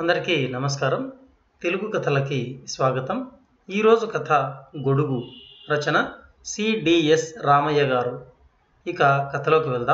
అందరికీ నమస్కారం తెలుగు కథలకి స్వాగతం ఈరోజు కథ గొడుగు రచన సిడిఎస్ రామయ్య గారు ఇక కథలోకి వెళ్దాం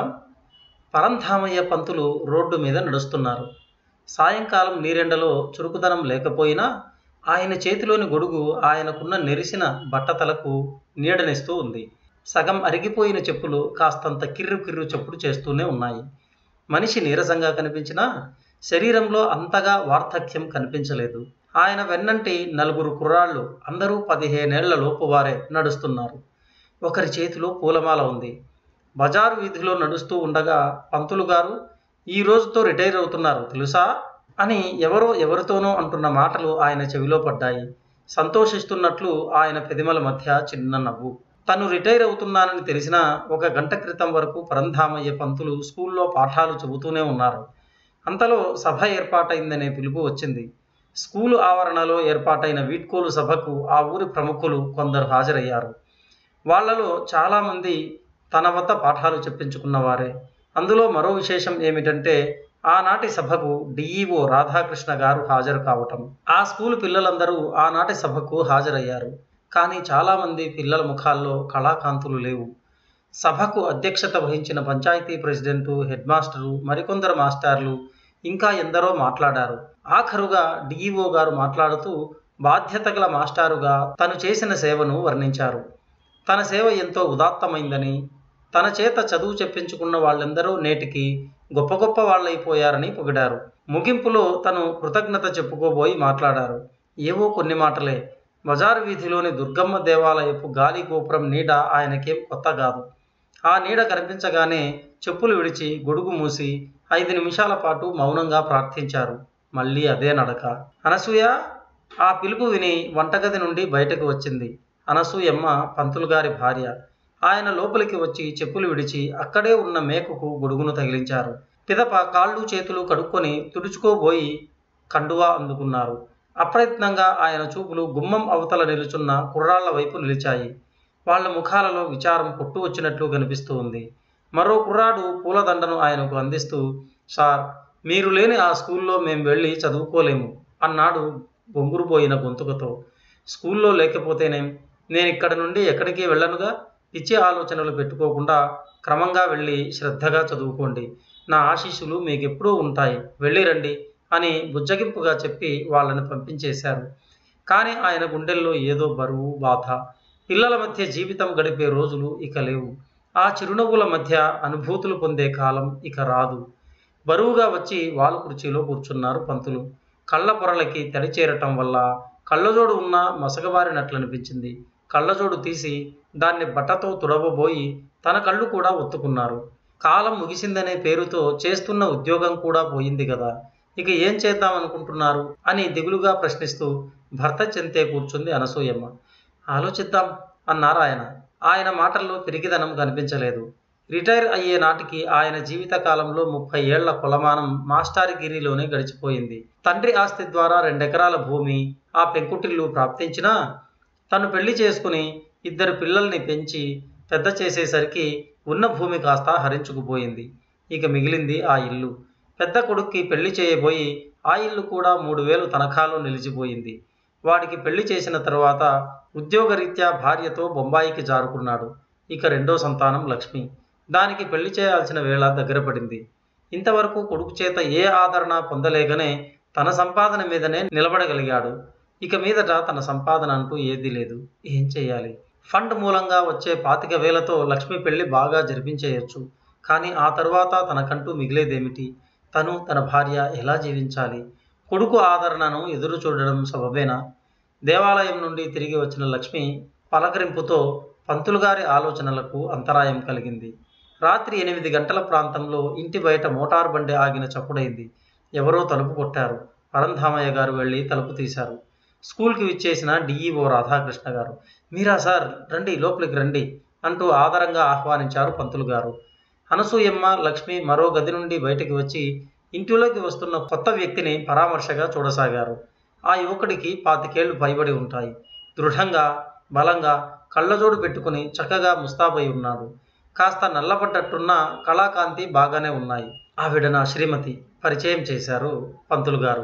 పరంధామయ్య పంతులు రోడ్డు మీద నడుస్తున్నారు సాయంకాలం నీరెండలో చురుకుదనం లేకపోయినా ఆయన చేతిలోని గొడుగు ఆయనకున్న నెరిసిన బట్టతలకు నీడనిస్తూ ఉంది సగం అరిగిపోయిన చెప్పులు కాస్తంత కిర్రు కిర్రు చప్పుడు చేస్తూనే ఉన్నాయి మనిషి నీరసంగా కనిపించినా శరీరంలో అంతగా వార్ధక్యం కనిపించలేదు ఆయన వెన్నంటి నలుగురు కుర్రాళ్ళు అందరూ పదిహేనేళ్ల లోపు వారే నడుస్తున్నారు ఒకరి చేతిలో పూలమాల ఉంది బజారు వీధిలో నడుస్తూ ఉండగా పంతులు గారు ఈ రోజుతో రిటైర్ అవుతున్నారు తెలుసా అని ఎవరో ఎవరితోనో అంటున్న మాటలు ఆయన చెవిలో పడ్డాయి సంతోషిస్తున్నట్లు ఆయన పెదిమల మధ్య చిన్న నవ్వు తను రిటైర్ అవుతున్నానని తెలిసినా ఒక గంట క్రితం వరకు పరంధామయ్య పంతులు స్కూల్లో పాఠాలు చెబుతూనే ఉన్నారు అంతలో సభ ఏర్పాటైందనే పిలుపు వచ్చింది స్కూలు ఆవరణలో ఏర్పాటైన వీడ్కోలు సభకు ఆ ఊరి ప్రముఖులు కొందరు హాజరయ్యారు వాళ్లలో చాలామంది తన వద్ద పాఠాలు చెప్పించుకున్నవారే అందులో మరో విశేషం ఏమిటంటే ఆనాటి సభకు డిఈఓ రాధాకృష్ణ గారు హాజరు కావటం ఆ స్కూలు పిల్లలందరూ ఆనాటి సభకు హాజరయ్యారు కానీ చాలామంది పిల్లల ముఖాల్లో కళాకాంతులు లేవు సభకు అధ్యక్షత వహించిన పంచాయతీ ప్రెసిడెంటు హెడ్ మాస్టరు మరికొందరు మాస్టర్లు ఇంకా ఎందరో మాట్లాడారు ఆఖరుగా డిఈఓ గారు మాట్లాడుతూ బాధ్యత గల మాస్టారుగా తను చేసిన సేవను వర్ణించారు తన సేవ ఎంతో ఉదాత్తమైందని తన చేత చదువు చెప్పించుకున్న వాళ్ళందరూ నేటికి గొప్ప గొప్ప వాళ్ళైపోయారని పొగిడారు ముగింపులో తను కృతజ్ఞత చెప్పుకోబోయి మాట్లాడారు ఏవో కొన్ని మాటలే బజారు వీధిలోని దుర్గమ్మ దేవాలయపు గాలి గోపురం నీడ ఆయనకేం కొత్త కాదు ఆ నీడ కనిపించగానే చెప్పులు విడిచి గొడుగు మూసి ఐదు నిమిషాల పాటు మౌనంగా ప్రార్థించారు మళ్ళీ అదే నడక అనసూయ ఆ పిలుపు విని వంటగది నుండి బయటకు వచ్చింది అనసూయమ్మ పంతులు గారి భార్య ఆయన లోపలికి వచ్చి చెప్పులు విడిచి అక్కడే ఉన్న మేకుకు గొడుగును తగిలించారు పిదప కాళ్ళు చేతులు కడుక్కొని తుడుచుకోబోయి కండువా అందుకున్నారు అప్రయత్నంగా ఆయన చూపులు గుమ్మం అవతల నిలుచున్న కుర్రాళ్ల వైపు నిలిచాయి వాళ్ళ ముఖాలలో విచారం కొట్టు వచ్చినట్లు కనిపిస్తూ ఉంది మరో కుర్రాడు పూలదండను ఆయనకు అందిస్తూ సార్ మీరు లేని ఆ స్కూల్లో మేము వెళ్ళి చదువుకోలేము అన్నాడు బొంగురుపోయిన గొంతుకతో స్కూల్లో లేకపోతేనేం నేను ఇక్కడ నుండి ఎక్కడికి వెళ్ళనుగా పిచ్చి ఆలోచనలు పెట్టుకోకుండా క్రమంగా వెళ్ళి శ్రద్ధగా చదువుకోండి నా ఆశీస్సులు మీకు ఎప్పుడూ ఉంటాయి వెళ్ళి రండి అని బుజ్జగింపుగా చెప్పి వాళ్ళని పంపించేశారు కానీ ఆయన గుండెల్లో ఏదో బరువు బాధ పిల్లల మధ్య జీవితం గడిపే రోజులు ఇక లేవు ఆ చిరునవ్వుల మధ్య అనుభూతులు పొందే కాలం ఇక రాదు బరువుగా వచ్చి వాలు కుర్చీలో కూర్చున్నారు పంతులు కళ్ళ పొరలకి తడి చేరటం వల్ల కళ్ళజోడు ఉన్న మసగబారినట్లనిపించింది కళ్ళజోడు తీసి దాన్ని బట్టతో తుడవబోయి తన కళ్ళు కూడా ఒత్తుకున్నారు కాలం ముగిసిందనే పేరుతో చేస్తున్న ఉద్యోగం కూడా పోయింది కదా ఇక ఏం చేద్దాం అనుకుంటున్నారు అని దిగులుగా ప్రశ్నిస్తూ భర్త చెంతే కూర్చుంది అనసూయమ్మ ఆలోచిద్దాం అన్నారు ఆయన ఆయన మాటల్లో పెరిగిదనం కనిపించలేదు రిటైర్ అయ్యే నాటికి ఆయన జీవిత కాలంలో ముప్పై ఏళ్ల కొలమానం మాస్టారిగిరిలోనే గడిచిపోయింది తండ్రి ఆస్తి ద్వారా రెండెకరాల భూమి ఆ పెంకుటిల్లు ప్రాప్తించినా తను పెళ్లి చేసుకుని ఇద్దరు పిల్లల్ని పెంచి పెద్ద చేసేసరికి ఉన్న భూమి కాస్త హరించుకుపోయింది ఇక మిగిలింది ఆ ఇల్లు పెద్ద కొడుక్కి పెళ్లి చేయబోయి ఆ ఇల్లు కూడా మూడు వేలు తనఖాలో నిలిచిపోయింది వాడికి పెళ్లి చేసిన తర్వాత ఉద్యోగరీత్యా భార్యతో బొంబాయికి జారుకున్నాడు ఇక రెండో సంతానం లక్ష్మి దానికి పెళ్లి చేయాల్సిన వేళ దగ్గర పడింది ఇంతవరకు కొడుకు చేత ఏ ఆదరణ పొందలేగనే తన సంపాదన మీదనే నిలబడగలిగాడు ఇక మీదట తన సంపాదన అంటూ ఏదీ లేదు ఏం చేయాలి ఫండ్ మూలంగా వచ్చే పాతిక వేలతో లక్ష్మి పెళ్లి బాగా జరిపించేయచ్చు కానీ ఆ తర్వాత తనకంటూ మిగిలేదేమిటి తను తన భార్య ఎలా జీవించాలి కొడుకు ఆదరణను ఎదురు చూడడం సబబేనా దేవాలయం నుండి తిరిగి వచ్చిన లక్ష్మి పలకరింపుతో పంతులుగారి ఆలోచనలకు అంతరాయం కలిగింది రాత్రి ఎనిమిది గంటల ప్రాంతంలో ఇంటి బయట మోటారు బండి ఆగిన చప్పుడైంది ఎవరో తలుపు కొట్టారు పరంధామయ్య గారు వెళ్ళి తలుపు తీశారు స్కూల్కి విచ్చేసిన డిఈఓ రాధాకృష్ణ గారు మీరా సార్ రండి లోపలికి రండి అంటూ ఆదరంగా ఆహ్వానించారు పంతులు గారు అనసూయమ్మ లక్ష్మి మరో గది నుండి బయటికి వచ్చి ఇంటిలోకి వస్తున్న కొత్త వ్యక్తిని పరామర్శగా చూడసాగారు ఆ యువకుడికి పాతికేళ్లు పైబడి ఉంటాయి దృఢంగా బలంగా కళ్ళజోడు పెట్టుకుని చక్కగా ముస్తాబై ఉన్నాడు కాస్త నల్లబడ్డట్టున్న కళాకాంతి బాగానే ఉన్నాయి ఆవిడ నా శ్రీమతి పరిచయం చేశారు పంతులు గారు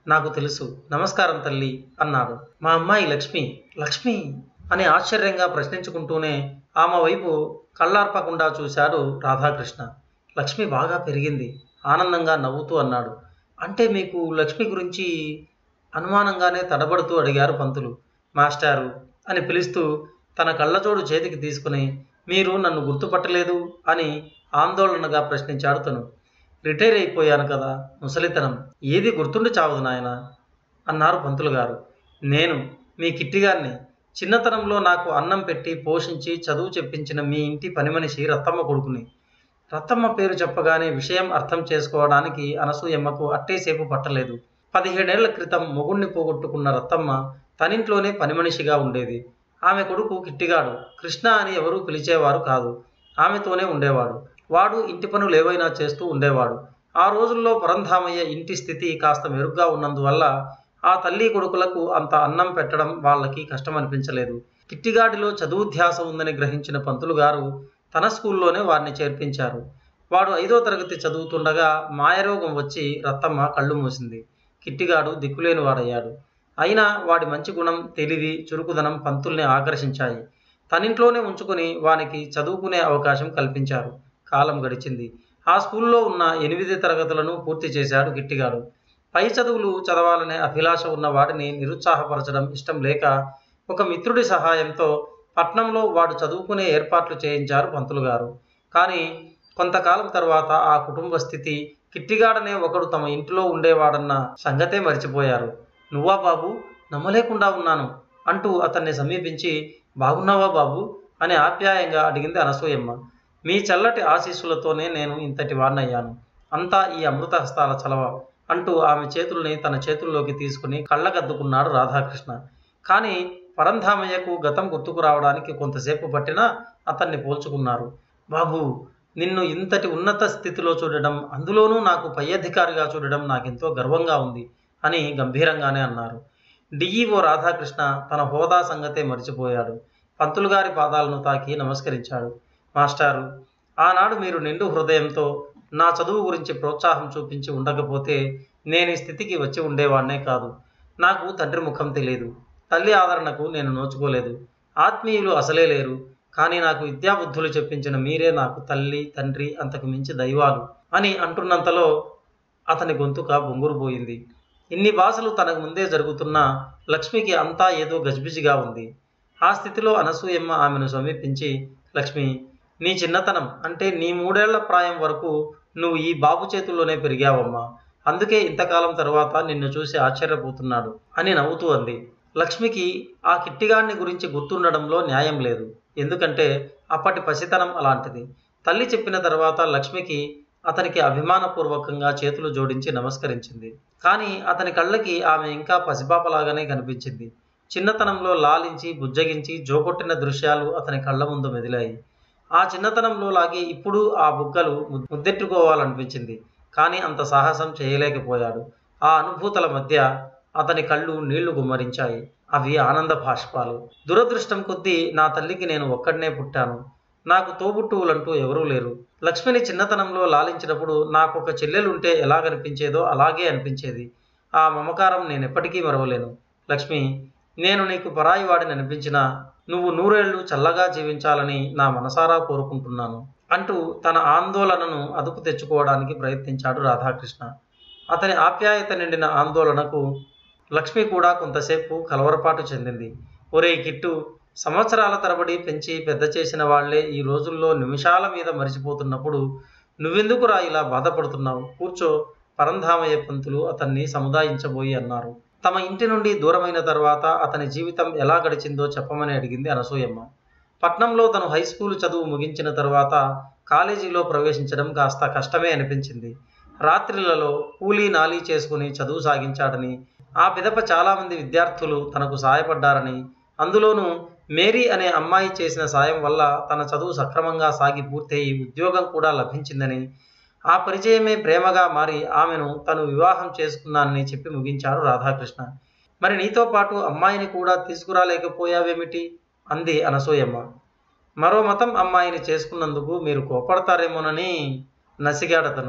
నాకు తెలుసు నమస్కారం తల్లి అన్నాడు మా అమ్మాయి లక్ష్మి లక్ష్మి అని ఆశ్చర్యంగా ప్రశ్నించుకుంటూనే ఆమె వైపు కళ్ళార్పకుండా చూశాడు రాధాకృష్ణ లక్ష్మి బాగా పెరిగింది ఆనందంగా నవ్వుతూ అన్నాడు అంటే మీకు లక్ష్మి గురించి అనుమానంగానే తడబడుతూ అడిగారు పంతులు మాస్టారు అని పిలుస్తూ తన కళ్ళజోడు చేతికి తీసుకుని మీరు నన్ను గుర్తుపట్టలేదు అని ఆందోళనగా ప్రశ్నించాడు తను రిటైర్ అయిపోయాను కదా ముసలితనం ఏది గుర్తుండి చావదు నాయన అన్నారు పంతులు గారు నేను మీ కిట్టిగారిని చిన్నతనంలో నాకు అన్నం పెట్టి పోషించి చదువు చెప్పించిన మీ ఇంటి పని మనిషి రత్తమ్మ కొడుకుని రత్తమ్మ పేరు చెప్పగానే విషయం అర్థం చేసుకోవడానికి అనసూయమ్మకు అట్టేసేపు పట్టలేదు పదిహేడేళ్ల క్రితం మొగుణ్ణి పోగొట్టుకున్న రత్తమ్మ తనింట్లోనే పని మనిషిగా ఉండేది ఆమె కొడుకు కిట్టిగాడు కృష్ణ అని ఎవరూ పిలిచేవారు కాదు ఆమెతోనే ఉండేవాడు వాడు ఇంటి పనులు ఏవైనా చేస్తూ ఉండేవాడు ఆ రోజుల్లో పరంధామయ్య ఇంటి స్థితి కాస్త మెరుగ్గా ఉన్నందువల్ల ఆ తల్లి కొడుకులకు అంత అన్నం పెట్టడం వాళ్ళకి కష్టం అనిపించలేదు కిట్టిగాడిలో చదువు ధ్యాస ఉందని గ్రహించిన పంతులు గారు తన స్కూల్లోనే వారిని చేర్పించారు వాడు ఐదో తరగతి చదువుతుండగా మాయరోగం వచ్చి రత్తమ్మ కళ్ళు మూసింది కిట్టిగాడు దిక్కులేని వాడయ్యాడు అయినా వాడి మంచి గుణం తెలివి చురుకుదనం పంతుల్ని ఆకర్షించాయి తనింట్లోనే ఉంచుకొని వానికి చదువుకునే అవకాశం కల్పించారు కాలం గడిచింది ఆ స్కూల్లో ఉన్న ఎనిమిది తరగతులను పూర్తి చేశాడు గిట్టిగాడు పై చదువులు చదవాలనే అభిలాష ఉన్న వాడిని నిరుత్సాహపరచడం ఇష్టం లేక ఒక మిత్రుడి సహాయంతో పట్నంలో వాడు చదువుకునే ఏర్పాట్లు చేయించారు పంతులు గారు కానీ కొంతకాలం తర్వాత ఆ కుటుంబ స్థితి కిట్టిగాడనే ఒకడు తమ ఇంట్లో ఉండేవాడన్న సంగతే మర్చిపోయారు నువ్వా బాబు నమ్మలేకుండా ఉన్నాను అంటూ అతన్ని సమీపించి బాగున్నావా బాబు అని ఆప్యాయంగా అడిగింది అనసూయమ్మ మీ చల్లటి ఆశీస్సులతోనే నేను ఇంతటి వాడినయ్యాను అంతా ఈ అమృత హస్తాల చలవ అంటూ ఆమె చేతుల్ని తన చేతుల్లోకి తీసుకుని కళ్ళగద్దుకున్నాడు రాధాకృష్ణ కానీ పరంధామయ్యకు గతం గుర్తుకు రావడానికి కొంతసేపు పట్టినా అతన్ని పోల్చుకున్నారు బాబు నిన్ను ఇంతటి ఉన్నత స్థితిలో చూడడం అందులోనూ నాకు పై అధికారిగా చూడడం నాకెంతో గర్వంగా ఉంది అని గంభీరంగానే అన్నారు డిఈఓ రాధాకృష్ణ తన హోదా సంగతే మర్చిపోయాడు పంతులు గారి పాదాలను తాకి నమస్కరించాడు మాస్టారు ఆనాడు మీరు నిండు హృదయంతో నా చదువు గురించి ప్రోత్సాహం చూపించి ఉండకపోతే నేను ఈ స్థితికి వచ్చి ఉండేవాడినే కాదు నాకు తండ్రి ముఖం తెలియదు తల్లి ఆదరణకు నేను నోచుకోలేదు ఆత్మీయులు అసలే లేరు కానీ నాకు విద్యాబుద్ధులు చెప్పించిన మీరే నాకు తల్లి తండ్రి అంతకు మించి దైవాలు అని అంటున్నంతలో అతని గొంతుక బొంగురుపోయింది ఇన్ని భాషలు తనకు ముందే జరుగుతున్నా లక్ష్మికి అంతా ఏదో గజిబిజిగా ఉంది ఆ స్థితిలో అనసూయమ్మ ఆమెను సమీపించి లక్ష్మి నీ చిన్నతనం అంటే నీ మూడేళ్ల ప్రాయం వరకు నువ్వు ఈ బాబు చేతుల్లోనే పెరిగావమ్మా అందుకే ఇంతకాలం తర్వాత నిన్ను చూసి ఆశ్చర్యపోతున్నాడు అని నవ్వుతూ అంది లక్ష్మికి ఆ కిట్టిగాడిని గురించి గుర్తుండడంలో న్యాయం లేదు ఎందుకంటే అప్పటి పసితనం అలాంటిది తల్లి చెప్పిన తర్వాత లక్ష్మికి అతనికి అభిమానపూర్వకంగా చేతులు జోడించి నమస్కరించింది కానీ అతని కళ్ళకి ఆమె ఇంకా పసిపాపలాగానే కనిపించింది చిన్నతనంలో లాలించి బుజ్జగించి జోకొట్టిన దృశ్యాలు అతని కళ్ళ ముందు మెదిలాయి ఆ చిన్నతనంలో లాగి ఇప్పుడు ఆ బుగ్గలు ముద్దెట్టుకోవాలనిపించింది కానీ అంత సాహసం చేయలేకపోయాడు ఆ అనుభూతుల మధ్య అతని కళ్ళు నీళ్లు గుమ్మరించాయి అవి ఆనంద భాష్పాలు దురదృష్టం కొద్దీ నా తల్లికి నేను ఒక్కడనే పుట్టాను నాకు తోబుట్టువులంటూ ఎవరూ లేరు లక్ష్మిని చిన్నతనంలో లాలించినప్పుడు నాకు ఒక చెల్లెలుంటే ఎలా కనిపించేదో అలాగే అనిపించేది ఆ మమకారం నేను ఎప్పటికీ మరవలేను లక్ష్మి నేను నీకు పరాయి వాడిని అనిపించినా నువ్వు నూరేళ్లు చల్లగా జీవించాలని నా మనసారా కోరుకుంటున్నాను అంటూ తన ఆందోళనను అదుపు తెచ్చుకోవడానికి ప్రయత్నించాడు రాధాకృష్ణ అతని ఆప్యాయత నిండిన ఆందోళనకు లక్ష్మి కూడా కొంతసేపు కలవరపాటు చెందింది ఒరే కిట్టు సంవత్సరాల తరబడి పెంచి పెద్ద చేసిన వాళ్లే ఈ రోజుల్లో నిమిషాల మీద మరిచిపోతున్నప్పుడు నువ్వెందుకురా ఇలా బాధపడుతున్నావు కూర్చో పరంధామయ్య పంతులు అతన్ని సముదాయించబోయి అన్నారు తమ ఇంటి నుండి దూరమైన తర్వాత అతని జీవితం ఎలా గడిచిందో చెప్పమని అడిగింది అనసూయమ్మ పట్నంలో తను హై స్కూల్ చదువు ముగించిన తర్వాత కాలేజీలో ప్రవేశించడం కాస్త కష్టమే అనిపించింది రాత్రిలలో కూలీ నాలీ చేసుకుని చదువు సాగించాడని ఆ పిదప చాలామంది విద్యార్థులు తనకు సాయపడ్డారని అందులోనూ మేరీ అనే అమ్మాయి చేసిన సాయం వల్ల తన చదువు సక్రమంగా సాగి పూర్తయి ఉద్యోగం కూడా లభించిందని ఆ పరిచయమే ప్రేమగా మారి ఆమెను తను వివాహం చేసుకున్నానని చెప్పి ముగించాడు రాధాకృష్ణ మరి నీతో పాటు అమ్మాయిని కూడా తీసుకురాలేకపోయావేమిటి అంది అనసూయమ్మ మరో మతం అమ్మాయిని చేసుకున్నందుకు మీరు కోపడతారేమోనని నసిగాడతను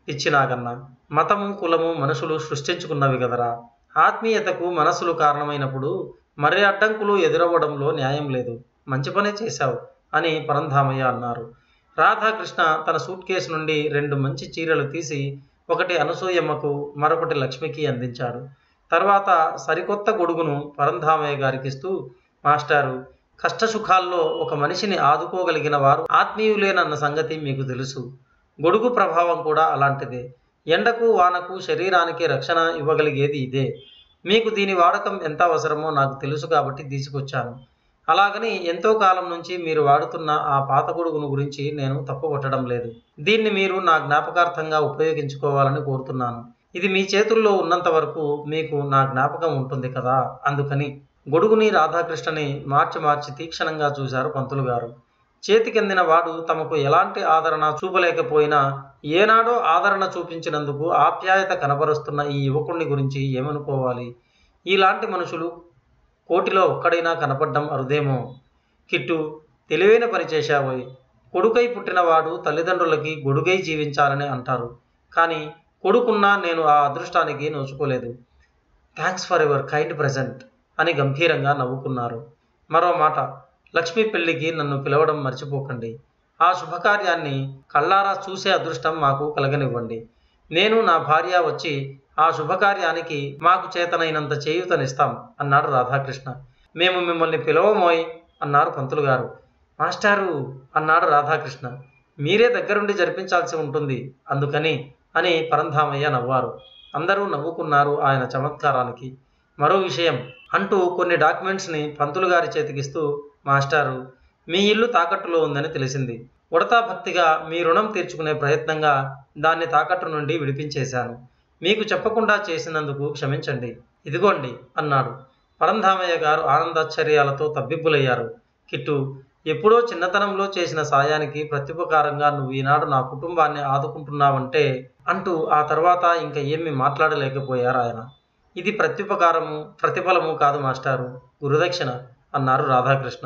పిచ్చి నాగన్న మతము కులము మనుషులు సృష్టించుకున్నవి కదరా ఆత్మీయతకు మనసులు కారణమైనప్పుడు మర్రి అడ్డంకులు ఎదురవ్వడంలో న్యాయం లేదు మంచి పనే చేశావు అని పరంధామయ్య అన్నారు రాధాకృష్ణ తన సూట్ కేసు నుండి రెండు మంచి చీరలు తీసి ఒకటి అనసూయమ్మకు మరొకటి లక్ష్మికి అందించాడు తర్వాత సరికొత్త గొడుగును పరంధామయ్య గారికి ఇస్తూ మాస్టారు కష్టసుఖాల్లో ఒక మనిషిని ఆదుకోగలిగిన వారు ఆత్మీయులేనన్న సంగతి మీకు తెలుసు గొడుగు ప్రభావం కూడా అలాంటిదే ఎండకు వానకు శరీరానికి రక్షణ ఇవ్వగలిగేది ఇదే మీకు దీని వాడకం ఎంత అవసరమో నాకు తెలుసు కాబట్టి తీసుకొచ్చాను అలాగని ఎంతో కాలం నుంచి మీరు వాడుతున్న ఆ పాత గొడుగును గురించి నేను తప్పుపట్టడం లేదు దీన్ని మీరు నా జ్ఞాపకార్థంగా ఉపయోగించుకోవాలని కోరుతున్నాను ఇది మీ చేతుల్లో ఉన్నంత వరకు మీకు నా జ్ఞాపకం ఉంటుంది కదా అందుకని గొడుగుని రాధాకృష్ణని మార్చి మార్చి తీక్షణంగా చూశారు పంతులు గారు చేతికెందిన వాడు తమకు ఎలాంటి ఆదరణ చూపలేకపోయినా ఏనాడో ఆదరణ చూపించినందుకు ఆప్యాయత కనబరుస్తున్న ఈ యువకుణ్ణి గురించి ఏమనుకోవాలి ఇలాంటి మనుషులు కోటిలో ఒక్కడైనా కనపడ్డం అరుదేమో కిట్టు తెలివైన పని చేశావోయ్ కొడుకై పుట్టినవాడు తల్లిదండ్రులకి గొడుగై జీవించాలని అంటారు కానీ కొడుకున్నా నేను ఆ అదృష్టానికి నోచుకోలేదు thanks for your kind present అని గంభీరంగా నవ్వుకున్నారు మరో మాట లక్ష్మి పెళ్లికి నన్ను పిలవడం మర్చిపోకండి ఆ శుభకార్యాన్ని కళ్ళారా చూసే అదృష్టం మాకు కలగనివ్వండి నేను నా భార్య వచ్చి ఆ శుభకార్యానికి మాకు చేతనైనంత చేయూతనిస్తాం అన్నాడు రాధాకృష్ణ మేము మిమ్మల్ని పిలవమోయ్ అన్నారు పంతులు గారు మాస్టారు అన్నాడు రాధాకృష్ణ మీరే దగ్గరుండి జరిపించాల్సి ఉంటుంది అందుకని అని పరంధామయ్య నవ్వారు అందరూ నవ్వుకున్నారు ఆయన చమత్కారానికి మరో విషయం అంటూ కొన్ని డాక్యుమెంట్స్ని పంతులు గారి చేతికిస్తూ మాస్టారు మీ ఇల్లు తాకట్టులో ఉందని తెలిసింది ఉడతా భక్తిగా మీ రుణం తీర్చుకునే ప్రయత్నంగా దాన్ని తాకట్టు నుండి విడిపించేశాను మీకు చెప్పకుండా చేసినందుకు క్షమించండి ఇదిగోండి అన్నాడు పరంధామయ్య గారు ఆనందాశ్చర్యాలతో తబ్బిబ్బులయ్యారు కిట్టు ఎప్పుడో చిన్నతనంలో చేసిన సాయానికి ప్రత్యుపకారంగా నువ్వు ఈనాడు నా కుటుంబాన్ని ఆదుకుంటున్నావంటే అంటూ ఆ తర్వాత ఇంకా ఏమీ మాట్లాడలేకపోయారు ఆయన ఇది ప్రత్యుపకారము ప్రతిఫలము కాదు మాస్టారు గురుదక్షిణ అన్నారు రాధాకృష్ణ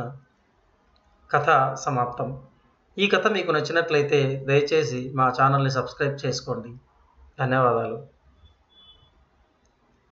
కథ సమాప్తం ఈ కథ మీకు నచ్చినట్లయితే దయచేసి మా ఛానల్ని సబ్స్క్రైబ్ చేసుకోండి ధన్యవాదాలు